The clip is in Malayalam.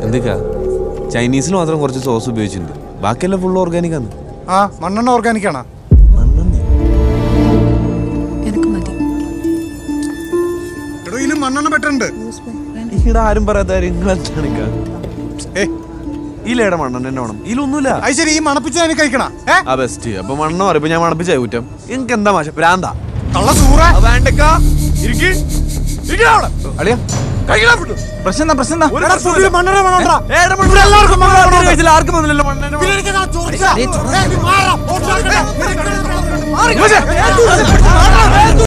എന്തൊക്കെയാ ചൈനീസിൽ മാത്രം കുറച്ച് സോസ് ഉപയോഗിച്ചിട്ടുണ്ട് ബാക്കിയെല്ലാം ഫുൾ ഓർഗാനിക് ആണ് ആ മണ്ണെണ്ണ ഓർഗാനിക് ആണോ എനിക്ക് മതി എടോ ഇതിലും മണ്ണെണ്ണ ബെറ്ററുണ്ട് ഇവിടെ ആരും പറയാത്ത കാര്യം നിങ്ങൾ എന്താണ് ഏ ഇതിലേടെ മണ്ണെണ്ണ എന്നെ വേണം ഇതിലൊന്നുമില്ല അത് ശരി ഈ മണപ്പിച്ച എനിക്ക് കഴിക്കണ ഏ ആ ബെസ്റ്റ് അപ്പൊ മണ്ണ പറയുമ്പോ ഞാൻ മണപ്പിച്ച കുറ്റം എനിക്ക് എന്താ മാഷ ഭ്രാന്താ കള്ള സൂറ വേണ്ടക്കാ ഇരിക്ക് ഇരിക്കടാ അവിടെ. അളിയാ കഴിക്കടാ food. പ്രശ്നം എന്താ പ്രശ്നം എന്താ ഒരു എടാ, പ്രശ്നവും ഫുഡില് മണ്ണെണ്ണ വേണോടാ. ഏ, ഏടെ മണ്ണെണ്ണ? എല്ലാവർക്കും മണ്ണെണ്ണ ആർക്കും വേണം. കഴിച്ചില്ല, ആർക്കും വന്നില്ലല്ലോ മണ്ണെണ്ണ വേണം. ഇതിലെനിക്ക് ആ ചോദിച്ചാ. ഏ, നീ മാറാ. ഓടിച്ചാ. മാറി.